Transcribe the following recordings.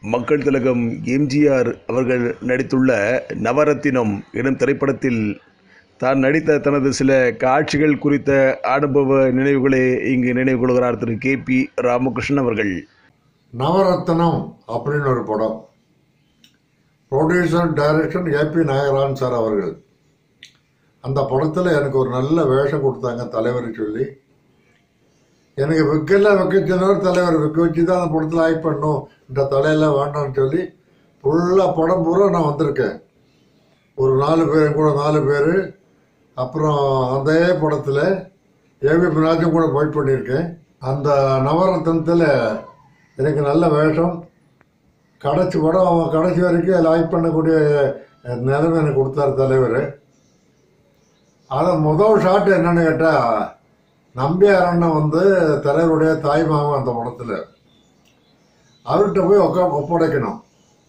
மக்கள் திலகம் எம்ஜிஆர் அவர்கள் நடித்துள்ள நவரத்தினம் எனும் திரைப்படத்தில் தான் நடித்த தனது சில காட்சிகள் குறித்த அனுபவ நினைவுகளை இங்கு நினைவு கொள்கிறார் திரு கே பி ராமகிருஷ்ணன் அவர்கள் நவரத்னம் அப்படின்னு ஒரு படம் producer direction AP Nagarajan sir அவர்கள் அந்த படத்தில் எனக்கு ஒரு நல்ல வேஷம் கொடுத்தாங்க தலைவர் சொல்லி எனக்கு விற்கெல்லாம் வைக்க சொன்னவர் தலைவர் விற்க வச்சு தான் அந்த படத்தில் ஆக்ட் பண்ணும் இந்த தலையெல்லாம் வேண்டாம்னு சொல்லி ஃபுல்லாக படம் பூரா நான் வந்திருக்கேன் ஒரு நாலு பேர் கூட நாலு பேர் அப்புறம் அதே படத்தில் ஏவி ராஜும் கூட ஃபைட் பண்ணியிருக்கேன் அந்த நவரத்னத்தில் எனக்கு நல்ல வேஷம் கடைசி படம் கடைசி வரைக்கும் லைக் பண்ணக்கூடிய நிலைமை எனக்கு கொடுத்தார் தலைவர் அதில் முதல் ஷாட் என்னன்னு கேட்டால் நம்பியார் அண்ணன் வந்து தலைவருடைய தாய் மாமன் அந்த படத்தில் அவர்கிட்ட போய் உக்கா ஒப்படைக்கணும்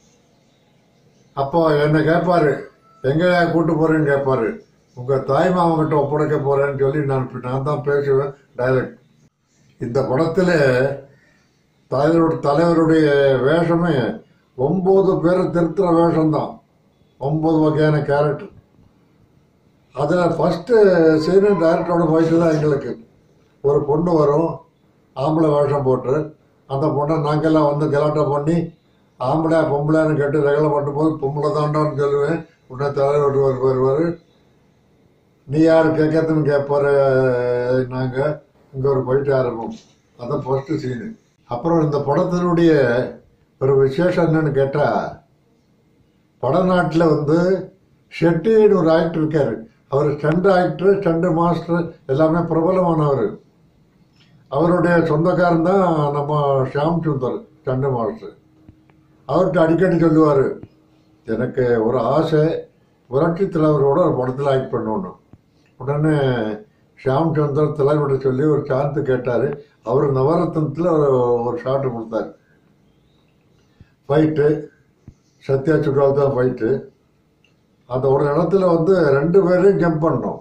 அப்போ என்னை கேட்பாரு எங்கேயா கூட்டு போறேன்னு கேட்பாரு உங்க தாய் மாமன் கிட்ட ஒப்படைக்க போறேன்னு சொல்லி நான் நான் தான் பேசுவேன் டைரக்ட் இந்த படத்துல தலைவருடைய தலைவருடைய வேஷமே ஒன்பது பேரை திருத்துற வேஷம்தான் ஒன்பது வகையான கேரக்டர் அதில் ஃபஸ்ட்டு சீனு டைரக்டரோட போயிட்டு தான் எங்களுக்கு ஒரு பொண்ணு வரும் ஆம்பளை வேஷம் போட்டு அந்த பொண்ணை நாங்கெல்லாம் வந்து கலாட்டா பண்ணி ஆம்பளை பொம்பளைன்னு கேட்டு ரெகலை பண்ணும்போது பொம்பளை தாண்டான்னு சொல்லுவேன் உடனே தலைவர் வருவார் வருவார் நீ யார் கேட்கறதுன்னு கேட்பாரு நாங்கள் இங்கே ஒரு போயிட்டு ஆரம்பம் அதான் ஃபர்ஸ்ட் சீனு அப்புறம் இந்த படத்தினுடைய ஒரு விசேஷம் என்னன்னு கேட்டால் படநாட்டில் வந்து ஷெட்டின்னு ஒரு ஆக்டர் இருக்காரு அவர் ஸ்டண்ட் ஆக்டர் ஸ்டண்ட் மாஸ்டர் எல்லாமே பிரபலமானவர் அவருடைய சொந்தக்காரன் தான் நம்ம ஷியாம் சுந்தர் ஸ்டண்ட் மாஸ்டர் அவர்கிட்ட அடிக்கடி சொல்லுவார் எனக்கு ஒரு ஆசை புரட்சி தலைவரோட ஒரு படத்தில் ஆக்ட் பண்ணணும் உடனே ஷியாம் சுந்தர் தலைவர்கிட்ட சொல்லி ஒரு சான்ஸ் கேட்டார் அவர் நவரத்னத்தில் ஒரு ஒரு ஷாட்டு கொடுத்தாரு ஃபைட்டு சத்யா சுடால் தான் ஃபைட்டு அந்த ஒரு இடத்துல வந்து ரெண்டு பேரையும் ஜம்ப் பண்ணோம்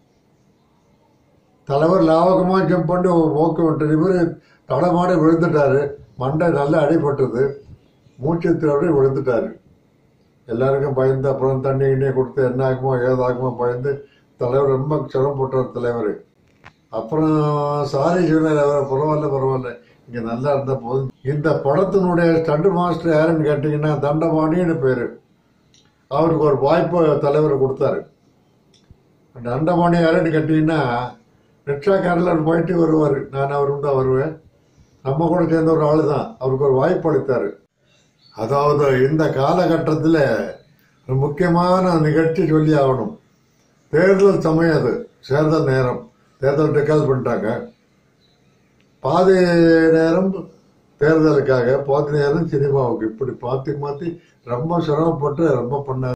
தலைவர் லாவகமாக ஜம்ப் பண்ணி ஓக்க விட்டு இவர் தடமாடி விழுந்துட்டாரு மண்டை நல்லா அடிபட்டது மூச்சு அப்படியே விழுந்துட்டாரு எல்லாருக்கும் பயந்து அப்புறம் தண்ணி கிண்ணி கொடுத்து என்ன ஆகுமோ ஏதாகுமோ பயந்து தலைவர் ரொம்ப சிரமப்பட்டார் தலைவர் அப்புறம் சாரி சொன்னார் அவர் பரவாயில்ல பரவாயில்ல இங்கே நல்லா இருந்த போதும் இந்த படத்தினுடைய ஸ்டண்ட் மாஸ்டர் யாருன்னு கேட்டிங்கன்னா தண்டபாணின்னு பேர் அவருக்கு ஒரு வாய்ப்பு தலைவர் கொடுத்தாரு அந்த அண்டபாணி யாருன்னு கேட்டிங்கன்னா ரிக்ஷாக்காரில் போயிட்டு வருவார் நான் அவரும் தான் வருவேன் நம்ம கூட சேர்ந்த ஒரு ஆள் தான் அவருக்கு ஒரு வாய்ப்பு அளித்தார் அதாவது இந்த காலகட்டத்தில் ஒரு முக்கியமான நிகழ்ச்சி சொல்லி ஆகணும் தேர்தல் சமயம் அது தேர்தல் நேரம் தேர்தல் டெக்கால் பண்ணிட்டாங்க பாதி நேரம் தேர்தலுக்காக பாதி நேரம் சினிமாவுக்கு இப்படி மாற்றி மாற்றி ரொம்ப சிரமப்பட்டு ரொம்ப பண்ண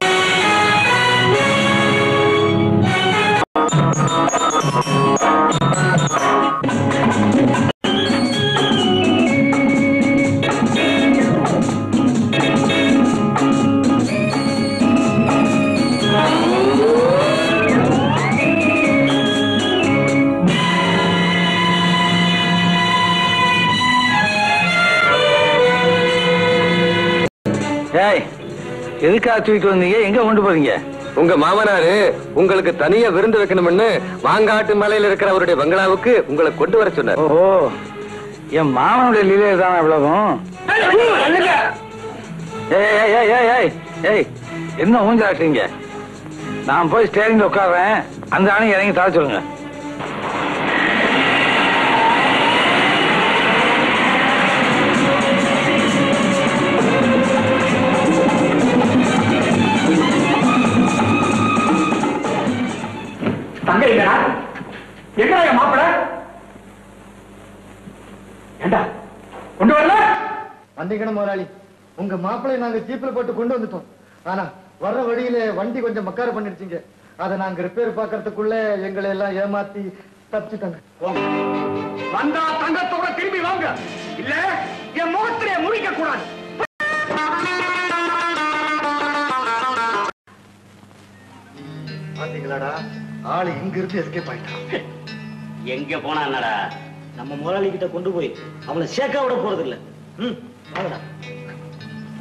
ஏய் எதுக்காக தூக்கிட்டு வந்தீங்க எங்க கொண்டு போறீங்க உங்க மாமனாரு உங்களுக்கு தனியா விருந்து வைக்கணும்னு மாங்காட்டு மலையில இருக்கிற அவருடைய பங்களாவுக்கு உங்களை கொண்டு வர சொன்னார் ஓஹோ என் மாமனுடைய லீலை தான் இவ்வளவும் ஏய் ஏய் ஏய் ஏய் ஏய் ஏய் என்ன ஊஞ்சாட்டுறீங்க நான் போய் ஸ்டேரிங்ல உட்கார்றேன் அந்த ஆணையும் இறங்கி தர சொல்லுங்க தங்க இல்லடா எங்கடா என் மாப்பிள ஏண்டா கொண்டு வரல வந்தீங்கன்னு முதலாளி உங்க மாப்பிளை நாங்க ஜீப்ல போட்டு கொண்டு வந்துட்டோம் ஆனா வர்ற வழியில வண்டி கொஞ்சம் மக்கார பண்ணிருச்சீங்க அதை நாங்க ரிப்பேர் பாக்குறதுக்குள்ள எங்களை எல்லாம் ஏமாத்தி தப்பிச்சுட்டாங்க வந்தா தங்கத்தோட திரும்பி வாங்க இல்ல என் முகத்திலே முடிக்க கூடாது பாத்தீங்களாடா ஆளு இங்க இருந்து எஸ்கேப் ஆயிட்டான் எங்க போனா என்னடா நம்ம முதலாளி கிட்ட கொண்டு போய் அவனை சேர்க்க விட போறது இல்ல ம் வாங்கடா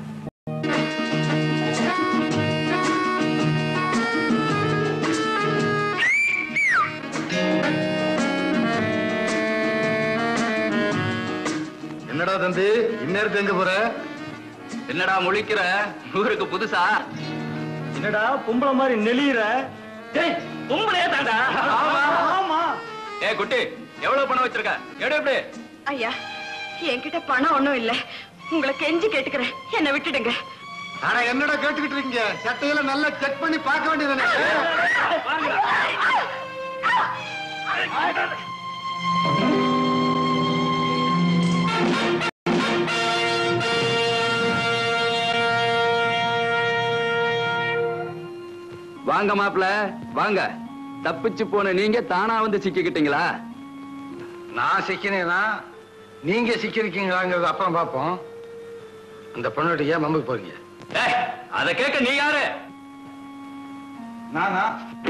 தம்பி இந்நேரத்து எங்க போற என்னடா முழிக்கிற ஊருக்கு புதுசா என்னடா பொம்பளை மாதிரி நெளியிற டேய் பொம்பளையே தாண்டா ஆமா ஏ குட்டி எவ்வளவு பணம் வச்சிருக்க எடு எப்படி ஐயா என்கிட்ட பணம் ஒண்ணும் இல்ல உங்களை கெஞ்சி கேட்டுக்கிறேன் என்ன விட்டுடுங்க ஆனா என்னடா கேட்டுக்கிட்டு இருக்கீங்க சட்டையில நல்லா செக் பண்ணி பார்க்க வேண்டியதுதானே வாங்க மாப்ள வாங்க தப்பிச்சு போன நீங்க தானா வந்து சிக்கிக்கிட்டீங்களா நான் சிக்கினேனா நீங்க சிக்கிருக்கீங்களாங்கிறது அப்புறம் பார்ப்போம் அந்த பொண்ணோட ஏன் மம்புக்கு போறீங்க ஏய், அத கேட்க நீ யாரு நானா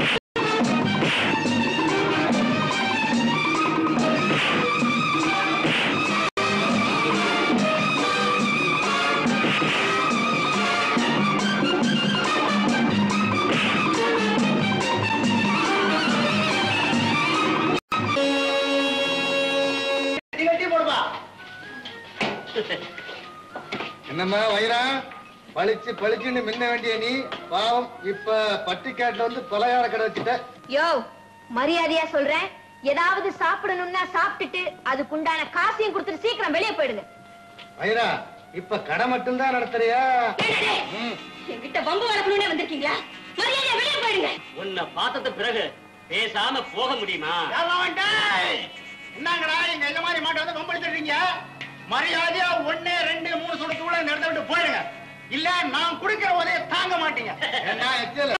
என்னம்மா வயிறா பளிச்சு பளிச்சுன்னு மின்ன வேண்டிய நீ பாவம் இப்ப பட்டிக்காட்டுல வந்து பலகார கடை வச்சுட்ட யோ மரியாதையா சொல்றேன் ஏதாவது சாப்பிடணும்னா சாப்பிட்டுட்டு அதுக்குண்டான காசையும் கொடுத்துட்டு சீக்கிரம் வெளியே போயிடுங்க வயிறா இப்ப கடை மட்டும்தான் நடத்துறியா என்கிட்ட பம்பு வளர்க்கணும்னே வந்திருக்கீங்களா மரியாதையா வெளியே போயிடுங்க உன்னை பார்த்தத பிறகு பேசாம போக முடியுமா என்னங்கடா எங்க இந்த மாதிரி மாட்டை வந்து கொம்பளிச்சிடுறீங்க மரியாதையா ஒண்ணு ரெண்டு மூணு சுடத்துக்குள்ள இந்த இடத்த விட்டு போயிடுங்க இல்ல நான் குடிக்கிற போதே தாங்க மாட்டீங்க என்ன எச்சல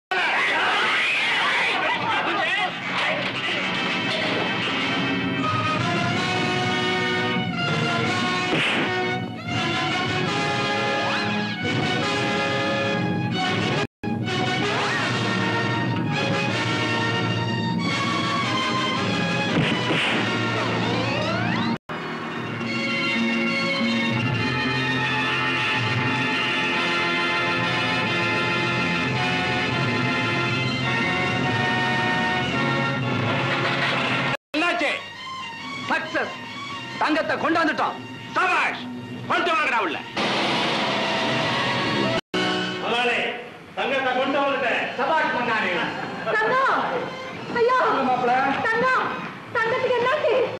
என்னாச்சு சக்சஸ் தங்கத்தை கொண்டாந்துட்டோம் சபாஷ் கொண்டு வாங்கடா உள்ள தங்கத்தை கொண்டு வந்துட்டேன் சபாஷ் மங்கானி தங்கம் ஐயோ தங்கம் தங்கத்துக்கு என்னாச்சு